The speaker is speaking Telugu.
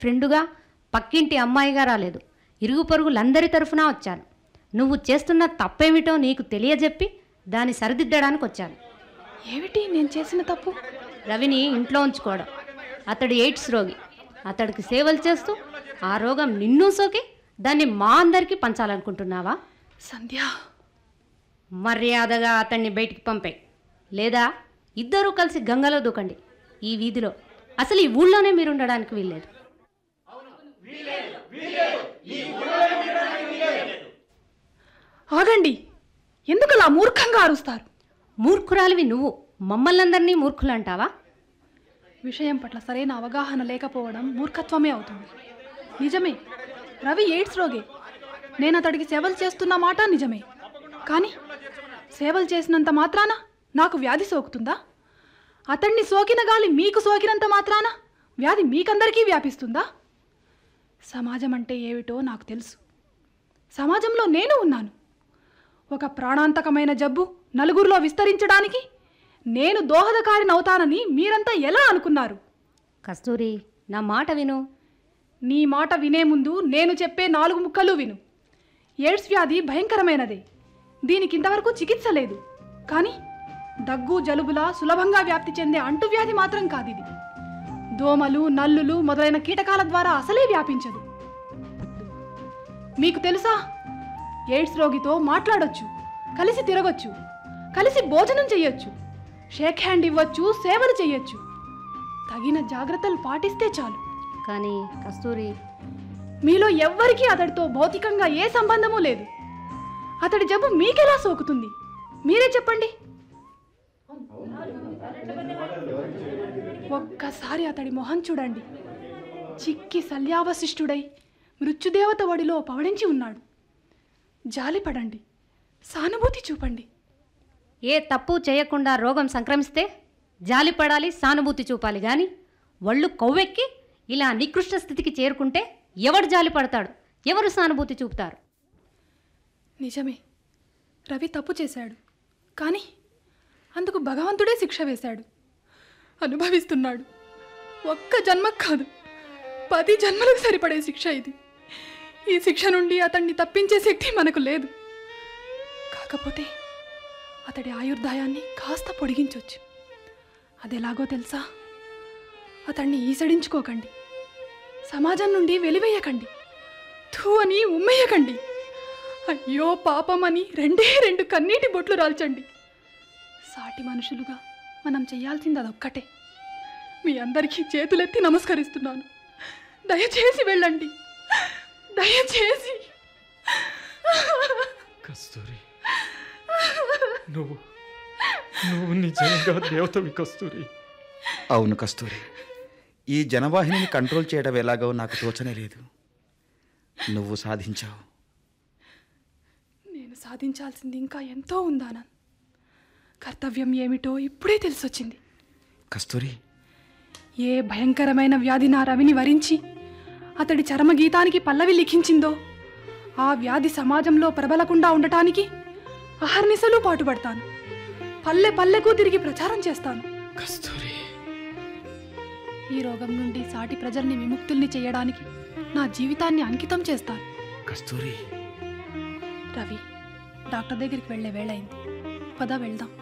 ఫ్రెండుగా పక్కింటి అమ్మాయిగా రాలేదు ఇరుగు పొరుగులందరి తరఫున వచ్చాను నువ్వు చేస్తున్న తప్పేమిటో నీకు తెలియజెప్పి దాన్ని సరిదిద్దడానికి వచ్చాను ఏమిటి నేను చేసిన తప్పు రవిని ఇంట్లో ఉంచుకోవడం అతడు ఎయిడ్స్ రోగి అతడికి సేవలు చేస్తూ ఆ రోగం నిన్ను సోకి దాన్ని మా అందరికీ పంచాలనుకుంటున్నావా సంధ్య మర్యాదగా అతన్ని బయటికి పంపే లేదా ఇద్దరూ కలిసి గంగలో దూకండి ఈ వీధిలో అసలు ఈ ఊళ్ళోనే మీరు ఉండడానికి వీల్లేదు ఆగండి ఎందుకు అలా మూర్ఖంగా అరుస్తారు మూర్ఖురాలివి నువ్వు మమ్మల్నందరినీ మూర్ఖులు అంటావా విషయం పట్ల సరైన అవగాహన లేకపోవడం మూర్ఖత్వమే అవుతుంది నిజమే రవి ఎయిడ్స్ రోగే నేను అతడికి సేవలు చేస్తున్న మాట నిజమే కానీ సేవలు చేసినంత మాత్రాన నాకు వ్యాధి సోకుతుందా అతన్ని సోకిన గాలి మీకు సోకినంత మాత్రాన వ్యాధి మీకందరికీ వ్యాపిస్తుందా సమాజం అంటే ఏమిటో నాకు తెలుసు సమాజంలో నేను ఉన్నాను ఒక ప్రాణాంతకమైన జబ్బు నలుగురిలో విస్తరించడానికి నేను దోహదకారినవుతానని మీరంతా ఎలా అనుకున్నారు కస్తూరి నా మాట విను నీ మాట వినే ముందు నేను చెప్పే నాలుగు ముక్కలు విను ఎయిడ్స్ వ్యాధి భయంకరమైనదే దీనికి ఇంతవరకు చికిత్స లేదు కానీ దగ్గు జలుబులా సులభంగా వ్యాప్తి చెందే అంటువ్యాధి మాత్రం కాదు ఇది దోమలు నల్లులు మొదలైన కీటకాల ద్వారా అసలే వ్యాపించదు మీకు తెలుసా ఎయిడ్స్ రోగితో మాట్లాడొచ్చు కలిసి తిరగొచ్చు కలిసి భోజనం చెయ్యొచ్చు షేక్ హ్యాండ్ ఇవ్వచ్చు సేవలు చెయ్యొచ్చు తగిన జాగ్రత్తలు పాటిస్తే చాలు కానీ కస్తూరి మీలో ఎవ్వరికీ అతడితో భౌతికంగా ఏ సంబంధము లేదు అతడి జబ్బు మీకెలా సోకుతుంది మీరే చెప్పండి ఒక్కసారి అతడి మొహం చూడండి చిక్కి శల్యావశిష్టుడై మృత్యుదేవత ఒడిలో పవడించి ఉన్నాడు జాలిపడండి సానుభూతి చూపండి ఏ తప్పు చేయకుండా రోగం సంక్రమిస్తే జాలిపడాలి సానుభూతి చూపాలి కానీ ఒళ్ళు కొవ్వెక్కి ఇలా నికృష్ట స్థితికి చేరుకుంటే ఎవడు జాలి పడతాడు ఎవరు సానుభూతి చూపుతారు నిజమే రవి తప్పు చేశాడు కానీ అందుకు భగవంతుడే శిక్ష వేశాడు అనుభవిస్తున్నాడు ఒక్క జన్మ కాదు పది జన్మలకు సరిపడే శిక్ష ఇది ఈ శిక్ష నుండి అతన్ని తప్పించే శక్తి మనకు లేదు కాకపోతే అతడి ఆయుర్దాయాన్ని కాస్త పొడిగించవచ్చు అదెలాగో తెలుసా అతన్ని ఈసడించుకోకండి సమాజం నుండి వెలివేయకండి థూ అని ఉమ్మేయకండి అయ్యో పాపం అని రెండే రెండు కన్నీటి బొట్లు రాల్చండి సాటి మనుషులుగా మనం చేయాల్సింది అదొక్కటే మీ అందరికీ చేతులెత్తి నమస్కరిస్తున్నాను దయచేసి వెళ్ళండి దయచేసి కస్తూరి నువ్వు నువ్వు నిజంగా దేవతవి కస్తూరి అవును కస్తూరి ఈ జనవాహినిని కంట్రోల్ చేయడం ఎలాగో నాకు తోచనే లేదు నువ్వు సాధించావు నేను సాధించాల్సింది ఇంకా ఎంతో ఉందానన్ కర్తవ్యం ఏమిటో ఇప్పుడే తెలిసొచ్చింది కస్తూరి ఏ భయంకరమైన వ్యాధి నా రవిని వరించి అతడి చరమగీతానికి పల్లవి లిఖించిందో ఆ వ్యాధి సమాజంలో ప్రబలకుండా ఉండటానికి అహర్నిశలు పాటుపడతాను పల్లె పల్లెకు తిరిగి ప్రచారం చేస్తాను కస్తూరి ఈ రోగం నుండి సాటి ప్రజల్ని విముక్తుల్ని చేయడానికి నా జీవితాన్ని అంకితం చేస్తాను కస్తూరి రవి డాక్టర్ దగ్గరికి వెళ్ళే వేళయింది పద వెళ్దాం